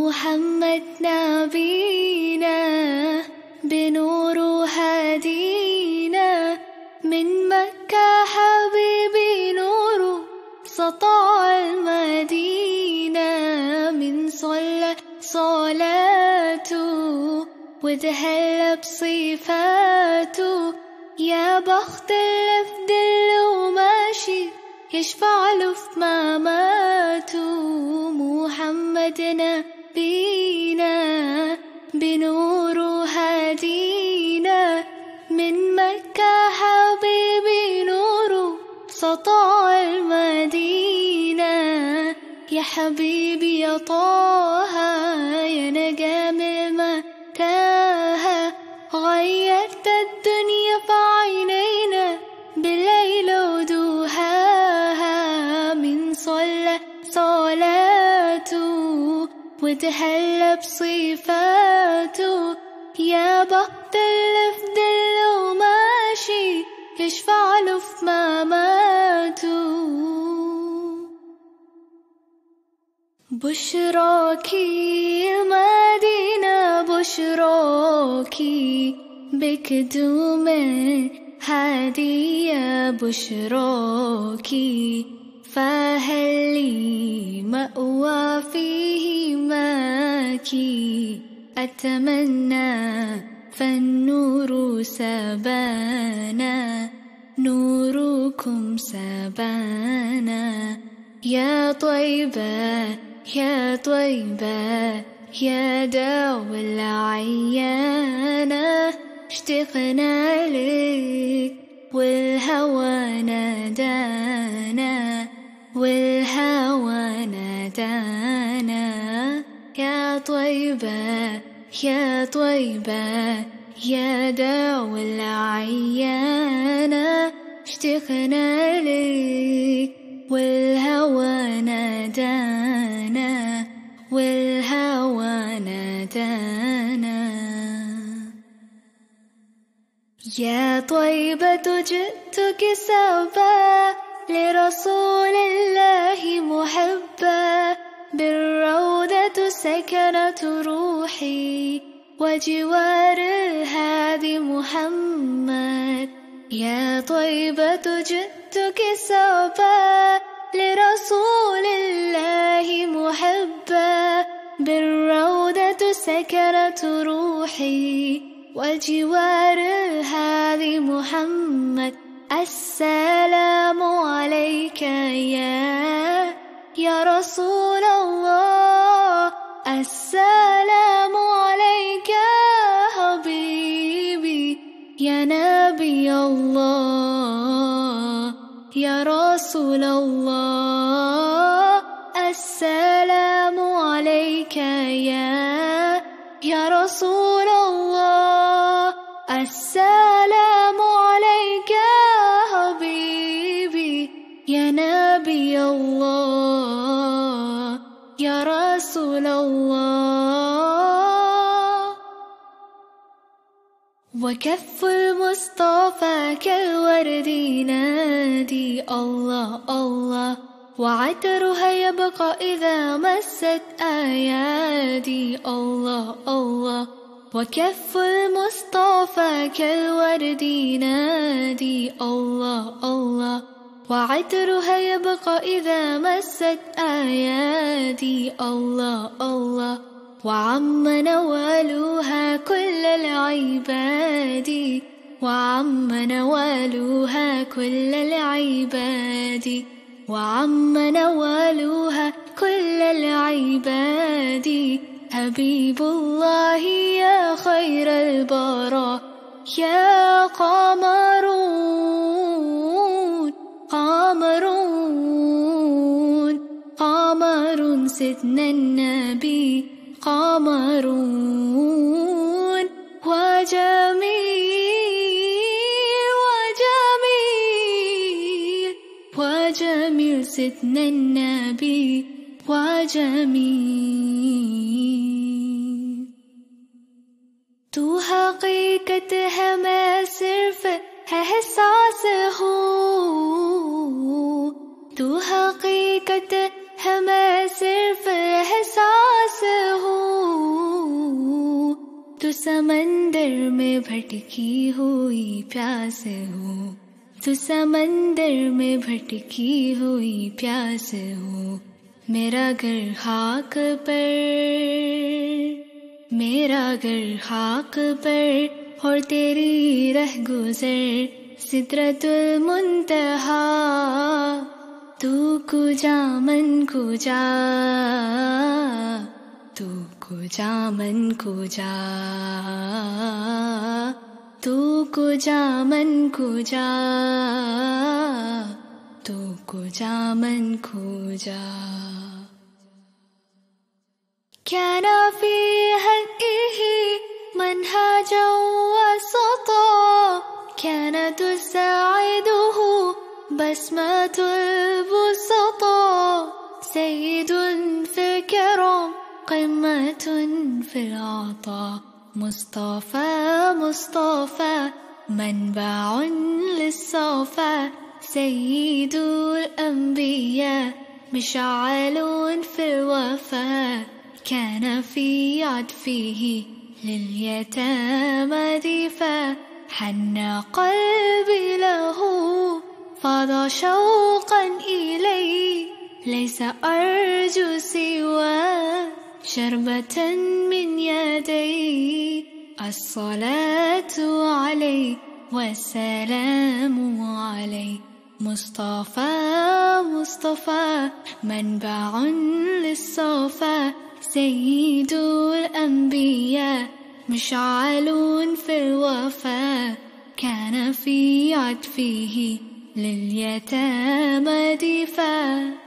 محمد نبينا بنور هدينا من مكة حبيبي نور سطع المدينة من صلى صلاته وتهلى بصفاته يا بخت اللي في دله ماشي يشفع له في مماته محمد نبينا بنور هدينا من مكة حبيبي نور سطع المدينة يا حبيبي يا طه يا نجم المتاهة غيرت الدنيا في عينينا بالليل ودوهاها من صلى صلاته وتهلى بصفاته يا بخت اللي في دله ماشي يشفع له في مماته بشراكي المدينة بشراكي بكدوم هدية بشراكي فهل لي مأوى فيه ماكي أتمنى فالنور سبانا نوركم سبانا يا طيبة يا طيبة يا داوى العيانة اشتقنا لك والهوى نادانا والهوى نادانا يا طيبة يا طيبة يا داوى العيانة اشتقنا لك والهوى نادانا والهوى نادانا يا طيبة جئتك سبا لرسول الله محبا بالروضة سكنت روحي وجوار الهادي محمد يا طيبة جئتك سبا لرسول الله محبا بالروضة سكنت روحي وجوار الهادي محمد السلام عليك يا يا رسول الله السلام عليك يا حبيبي يا نبي الله يا رسول الله السلام عليك يا يا رسول الله السلام عليك يا حبيبي يا نبي الله يا رسول الله وكف المصطفى كالورد ينادي الله الله وعطرها يبقى إذا مست أيادي الله الله وكف المصطفى كالورد ينادي الله الله وعطرها يبقى إذا مست أيادي الله الله وعم نوالها كل العباد وعم نوالها كل العباد وعم نوالها كل العباد حبيب الله يا خير البراء يا قمرون قمرون قمر سيدنا النبي قمرون وجميل وجميل وجميل سيدنا النبي وجميل تو حقیقت ہے میں صرف احساس ہوں تو حقیقت ہے میں صرف احساس ہوں समंदर में भटकी हुई प्यास हो तू समंदर में भटकी हुई प्यास हो मेरा घर हाक पर मेरा घर हाक पर और तेरी रह गुजर सिदरतुल मुंतहा तू कुजा मन कुजा तू कुजा मन कुजा तू कुजा मन कुजा तू कुजा मन कुजा كان في هدئه منهجا وسطا كانت تساعده بسمة البسطاء سيد في الكرم قمة في العطاء مصطفى مصطفى منبع للصفا سيد الأنبياء مشعل في الوفاء كان في عطفه لليتامى دفا حن قلبي له فاض شوقا إليه ليس أرجو سوى شربة من يدي الصلاة عليه والسلام عليه مصطفى مصطفى منبع للصفا سيد الأنبياء مشعل في الوفاء كان في عطفه لليتامى دفاع